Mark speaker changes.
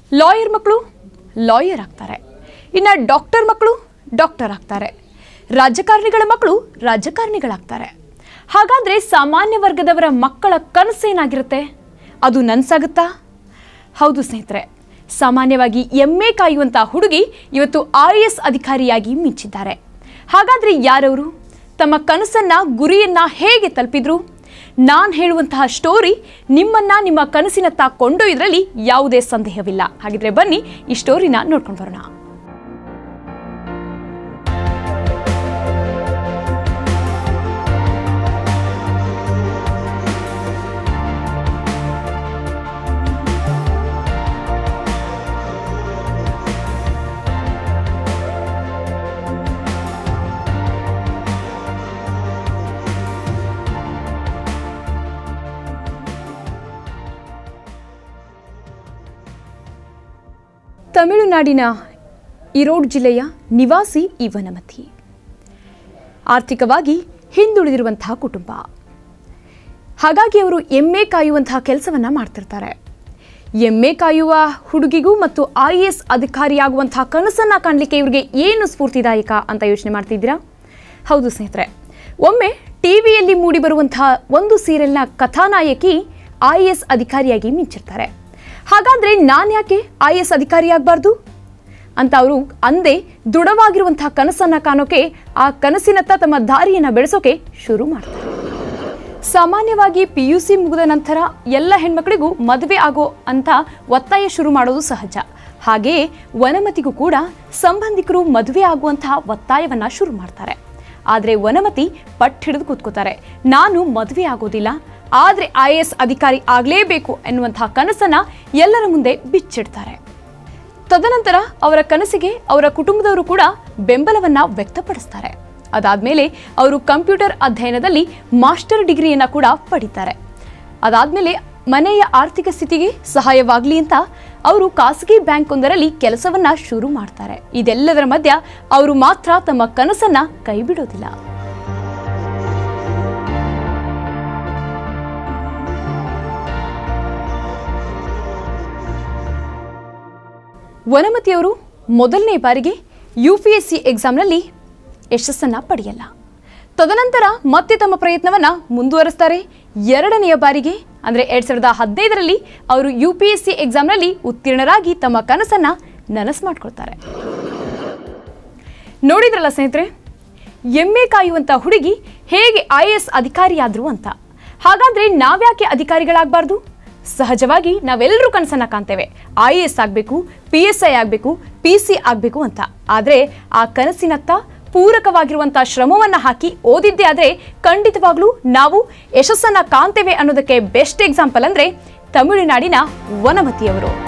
Speaker 1: lawyer ಮಕ್ಕಳು lawyer ಆಗ್ತಾರೆ ಇನ್ನು ಡಾಕ್ಟರ್ ಮಕ್ಕಳು ಡಾಕ್ಟರ್ ಆಗ್ತಾರೆ ರಾಜಕಾರಣಿಗಳ ಮಕ್ಕಳು ರಾಜಕಾರಣಿಗಳಾಗ್ತಾರೆ ಹಾಗಾದರೆ ಸಾಮಾನ್ಯ ವರ್ಗದವರ ಮಕ್ಕಳ ಕನಸೇನಾಗಿರುತ್ತೆ ಅದು ನನ್ಸಾಗುತ್ತಾ ಹೌದು ಸ್ನೇಹಿತರೆ ಸಾಮಾನ್ಯವಾಗಿ ಎಮ್ಮೆ ಕಾಯುವಂಥ ಹುಡುಗಿ ಇವತ್ತು ಐ ಎ ಎಸ್ ಅಧಿಕಾರಿಯಾಗಿ ಮಿಂಚಿದ್ದಾರೆ ಹಾಗಾದರೆ ಯಾರವರು ತಮ್ಮ ಕನಸನ್ನ ಗುರಿಯನ್ನ ಹೇಗೆ ತಲುಪಿದ್ರು ನಾನು ಹೇಳುವಂತಹ ಸ್ಟೋರಿ ನಿಮ್ಮನ್ನ ನಿಮ್ಮ ಕನಸಿನತ್ತ ಕೊಂಡೊಯ್ದ್ರಲ್ಲಿ ಯಾವುದೇ ಸಂದೇಹವಿಲ್ಲ ಹಾಗಿದ್ರೆ ಬನ್ನಿ ಈ ಸ್ಟೋರಿನ ನೋಡ್ಕೊಂಡು ಬರೋಣ ತಮಿಳುನಾಡಿನ ಇರೋಡ್ ಜಿಲ್ಲೆಯ ನಿವಾಸಿ ಈ ವನಮತಿ ಆರ್ಥಿಕವಾಗಿ ಹಿಂದುಳಿದಿರುವಂತಹ ಕುಟುಂಬ ಹಾಗಾಗಿ ಅವರು ಎಮ್ಮೆ ಕಾಯುವಂತಹ ಕೆಲಸವನ್ನ ಮಾಡ್ತಿರ್ತಾರೆ ಎಮ್ಮೆ ಕಾಯುವ ಹುಡುಗಿಗೂ ಮತ್ತು ಐ ಎ ಎಸ್ ಅಧಿಕಾರಿಯಾಗುವಂತಹ ಕನಸನ್ನ ಕಾಣಲಿಕ್ಕೆ ಇವ್ರಿಗೆ ಏನು ಸ್ಫೂರ್ತಿದಾಯಕ ಅಂತ ಯೋಚನೆ ಮಾಡ್ತಿದ್ದೀರಾ ಹೌದು ಸ್ನೇಹಿತರೆ ಒಮ್ಮೆ ಟಿವಿಯಲ್ಲಿ ಮೂಡಿ ಬರುವಂತಹ ಒಂದು ಸೀರಿಯಲ್ನ ಕಥಾನಾಯಕಿ ಐ ಎಸ್ ಅಧಿಕಾರಿಯಾಗಿ ಮಿಂಚಿರ್ತಾರೆ ಹಾಗಾದ್ರೆ ನಾನು ಯಾಕೆ ಐ ಎಸ್ ಅಧಿಕಾರಿಯಾಗಬಾರ್ದು ಅಂತ ಅವರು ಅಂದೇ ದೃಢವಾಗಿರುವಂತಹ ಕನಸನ್ನ ಕಾಣೋಕೆ ಆ ಕನಸಿನತ್ತ ತಮ್ಮ ದಾರಿಯನ್ನ ಬೆಳೆಸೋಕೆ ಶುರು ಮಾಡ್ತಾರೆ ಸಾಮಾನ್ಯವಾಗಿ ಪಿ ಯು ಸಿ ಮುಗಿದ ನಂತರ ಎಲ್ಲ ಹೆಣ್ಮಕ್ಳಿಗೂ ಮದುವೆ ಆಗೋ ಅಂತ ಒತ್ತಾಯ ಶುರು ಮಾಡೋದು ಸಹಜ ಹಾಗೆಯೇ ವನಮತಿಗೂ ಕೂಡ ಸಂಬಂಧಿಕರು ಮದುವೆ ಆಗುವಂತಹ ಒತ್ತಾಯವನ್ನ ಶುರು ಮಾಡ್ತಾರೆ ಆದರೆ ವನಮತಿ ಪಟ್ಟು ಹಿಡಿದು ಕೂತ್ಕೋತಾರೆ ನಾನು ಮದುವೆ ಆಗೋದಿಲ್ಲ ಆದರೆ ಐ ಎಸ್ ಅಧಿಕಾರಿ ಆಗಲೇಬೇಕು ಎನ್ನುವಂತಹ ಕನಸನ್ನ ಎಲ್ಲರ ಮುಂದೆ ಬಿಚ್ಚಿಡ್ತಾರೆ ತದನಂತರ ಅವರ ಕನಸಿಗೆ ಅವರ ಕುಟುಂಬದವರು ಕೂಡ ಬೆಂಬಲವನ್ನ ವ್ಯಕ್ತಪಡಿಸ್ತಾರೆ ಅದಾದ್ಮೇಲೆ ಅವರು ಕಂಪ್ಯೂಟರ್ ಅಧ್ಯಯನದಲ್ಲಿ ಮಾಸ್ಟರ್ ಡಿಗ್ರಿಯನ್ನ ಕೂಡ ಪಡಿತಾರೆ ಅದಾದ್ಮೇಲೆ ಮನೆಯ ಆರ್ಥಿಕ ಸ್ಥಿತಿಗೆ ಸಹಾಯವಾಗಲಿ ಅಂತ ಅವರು ಖಾಸಗಿ ಬ್ಯಾಂಕ್ ಒಂದರಲ್ಲಿ ಕೆಲಸವನ್ನ ಶುರು ಮಾಡ್ತಾರೆ ಇದೆಲ್ಲದರ ಮಧ್ಯ ಅವರು ಮಾತ್ರ ತಮ್ಮ ಕನಸನ್ನ ಕೈಬಿಡೋದಿಲ್ಲ ವನಮತಿಯವರು ಮೊದಲನೇ ಬಾರಿಗೆ ಯು ಪಿ ಎಸ್ ಸಿ ಎಕ್ಸಾಮ್ನಲ್ಲಿ ಯಶಸ್ಸನ್ನು ಪಡೆಯಲ್ಲ ತದನಂತರ ಮತ್ತೆ ತಮ್ಮ ಪ್ರಯತ್ನವನ್ನು ಮುಂದುವರಿಸ್ತಾರೆ ಎರಡನೆಯ ಬಾರಿಗೆ ಅಂದರೆ ಎರಡು ಸಾವಿರದ ಹದಿನೈದರಲ್ಲಿ ಅವರು ಯು ಪಿ ಎಸ್ ಸಿ ಎಕ್ಸಾಮ್ನಲ್ಲಿ ಉತ್ತೀರ್ಣರಾಗಿ ತಮ್ಮ ಕನಸನ್ನು ನನಸು ಮಾಡ್ಕೊಳ್ತಾರೆ ನೋಡಿದ್ರಲ್ಲ ಸ್ನೇಹಿತರೆ ಎಮ್ಮೆ ಕಾಯುವಂಥ ಹುಡುಗಿ ಹೇಗೆ ಐ ಎ ಎಸ್ ಅಧಿಕಾರಿಯಾದ್ರು ಅಂತ ಹಾಗಾದ್ರೆ ನಾವ್ಯಾಕೆ ಅಧಿಕಾರಿಗಳಾಗಬಾರ್ದು ಸಹಜವಾಗಿ ನಾವೆಲ್ಲರೂ ಕನಸನ್ನ ಕಾಣ್ತೇವೆ ಐ ಎ ಎಸ್ ಆಗಬೇಕು ಪಿ ಎಸ್ ಐ ಆಗಬೇಕು ಪಿ ಸಿ ಆಗಬೇಕು ಅಂತ ಆದರೆ ಆ ಕನಸಿನತ್ತ ಪೂರಕವಾಗಿರುವಂಥ ಶ್ರಮವನ್ನ ಹಾಕಿ ಓದಿದ್ದೇ ಆದರೆ ಖಂಡಿತವಾಗ್ಲೂ ನಾವು ಯಶಸ್ಸನ್ನ ಕಾಣ್ತೇವೆ ಅನ್ನೋದಕ್ಕೆ ಬೆಸ್ಟ್ ಎಕ್ಸಾಂಪಲ್ ಅಂದ್ರೆ ತಮಿಳುನಾಡಿನ ವನಮತಿಯವರು